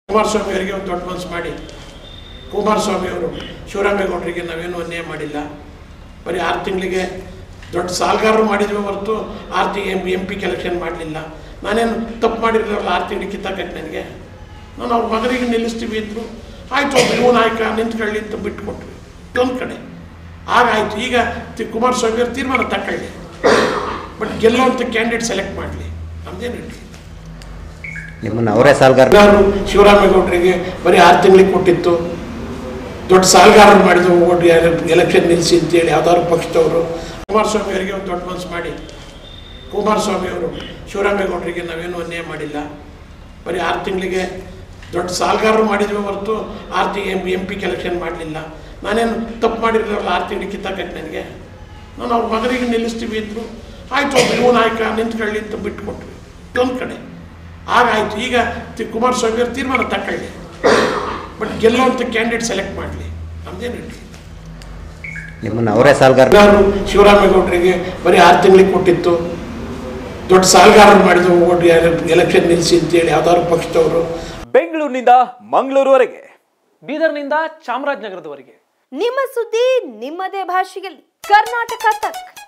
ಕುಮಾರಸ್ವಾಮಿ ಅವರಿಗೆ ಒಂದು ದೊಡ್ಡ ಮನಸ್ಸು ಮಾಡಿ ಕುಮಾರಸ್ವಾಮಿ ಅವರು ಶಿವರಾಮೇಗೌಡರಿಗೆ ನಾವೇನು ಅನ್ಯಾಯ ಮಾಡಿಲ್ಲ ಬರೀ ಆರು ತಿಂಗಳಿಗೆ ದೊಡ್ಡ ಸಾಲಗಾರರು ಮಾಡಿದ್ವಿ ಹೊರತು ಆರು ತಿಂಗ್ ಎಂ ಎಂ ಪಿ ಎಲೆಕ್ಷನ್ ಮಾಡಲಿಲ್ಲ ನಾನೇನು ತಪ್ಪು ಮಾಡಿರಲಿಲ್ಲ ಆರು ತಿಂಗಳಿಗೆ ಕಿತ್ತಾಕಕ್ಕೆ ನನಗೆ ನಾನು ಅವ್ರ ಮಗನಿಗೆ ನಿಲ್ಲಿಸ್ತೀವಿ ಅಂದರು ಆಯಿತು ಒಬ್ಬ ಇವು ನಾಯಕ ನಿಂತ್ಕೊಳ್ಳಿ ಅಂತ ಬಿಟ್ಕೊಟ್ವಿ ಒಂದು ಕಡೆ ಆಗಾಯ್ತು ಈಗ ತಿ- ಕುಮಾರಸ್ವಾಮಿ ಅವರು ತೀರ್ಮಾನ ತಗೊಳ್ಳಿ ಬಟ್ ಗೆಲ್ಲುವಂಥ ಕ್ಯಾಂಡಿಡೇಟ್ ಸೆಲೆಕ್ಟ್ ಮಾಡಲಿ ನಮ್ದೇನು ಇರಲಿ ನಿಮ್ಮನ್ನು ಅವರೇ ಸಾಲ್ಗಾರ ಎಲ್ಲರೂ ಶಿವರಾಮೇಗೌಡರಿಗೆ ಬರೀ ಆರು ತಿಂಗಳಿಗೆ ಕೊಟ್ಟಿತ್ತು ದೊಡ್ಡ ಸಾಲಗಾರರು ಮಾಡಿದ್ರು ಓಟ್ ಎಲೆಕ್ಷನ್ ನಿಲ್ಲಿಸಿ ಅಂತೇಳಿ ಯಾವ್ದಾದ್ರು ಪಕ್ಷದವರು ಕುಮಾರಸ್ವಾಮಿ ಅವರಿಗೆ ಒಂದು ದೊಡ್ಡ ಮನಸ್ಸು ಮಾಡಿ ಕುಮಾರಸ್ವಾಮಿ ಅವರು ಶಿವರಾಮೇಗೌಡರಿಗೆ ನಾವೇನು ಅನ್ಯಾಯ ಮಾಡಿಲ್ಲ ಬರೀ ಆರು ತಿಂಗಳಿಗೆ ದೊಡ್ಡ ಸಾಲಗಾರರು ಮಾಡಿದ್ವಿ ಹೊರತು ಆರು ತಿಂಗ್ ಎಂ ಎಂ ಪಿ ಎಲೆಕ್ಷನ್ ಮಾಡಲಿಲ್ಲ ನಾನೇನು ತಪ್ಪು ಮಾಡಿರಲಿಲ್ಲ ಆರು ತಿಂಗಳಿಗೆ ಕಿತ್ತಾಕಕ್ಕೆ ನನಗೆ ನಾನು ಅವ್ರ ಮಗನಿಗೆ ನಿಲ್ಲಿಸ್ತೀವಿ ಅಂದರು ಆಯಿತು ಒಬ್ಬ ಇವು ನಾಯಕ ನಿಂತ್ಕೊಳ್ಳಿ ಅಂತ ಬಿಟ್ಕೊಟ್ವಿ ಒಂದು ಕಡೆ ಆಗಾಯ್ತು ಈಗ ತಿ- ಕುಮಾರಸ್ವಾಮಿ ಅವರು ತೀರ್ಮಾನ ತಗೊಳ್ಳಿ ಬಟ್ ಗೆಲ್ಲುವಂಥ ಕ್ಯಾಂಡಿಡೇಟ್ ಸೆಲೆಕ್ಟ್ ಮಾಡಲಿ ನಮ್ದೇನು ಇರಲಿ ನಿಮ್ಮನ್ನು ಅವರೇ ಸಾಲ್ಗಾರ ಎಲ್ಲರೂ ಶಿವರಾಮೇಗೌಡರಿಗೆ ಬರೀ ಆರು ತಿಂಗಳಿಗೆ ಕೊಟ್ಟಿತ್ತು ದೊಡ್ಡ ಸಾಲಗಾರರು ಮಾಡಿದ್ರು ಓಟ್ ಎಲೆಕ್ಷನ್ ನಿಲ್ಲಿಸಿ ಅಂತೇಳಿ ಯಾವ್ದಾದ್ರು ಪಕ್ಷದವರು ಬೆಂಗಳೂರಿನಿಂದ ಮಂಗಳೂರುವರೆಗೆ ಬೀದರ್ನಿಂದ ಚಾಮರಾಜನಗರದವರೆಗೆ ನಿಮ್ಮ ಸುದ್ದಿ ನಿಮ್ಮದೇ ಭಾಷೆಯಲ್ಲಿ ಕರ್ನಾಟಕ ತಕ್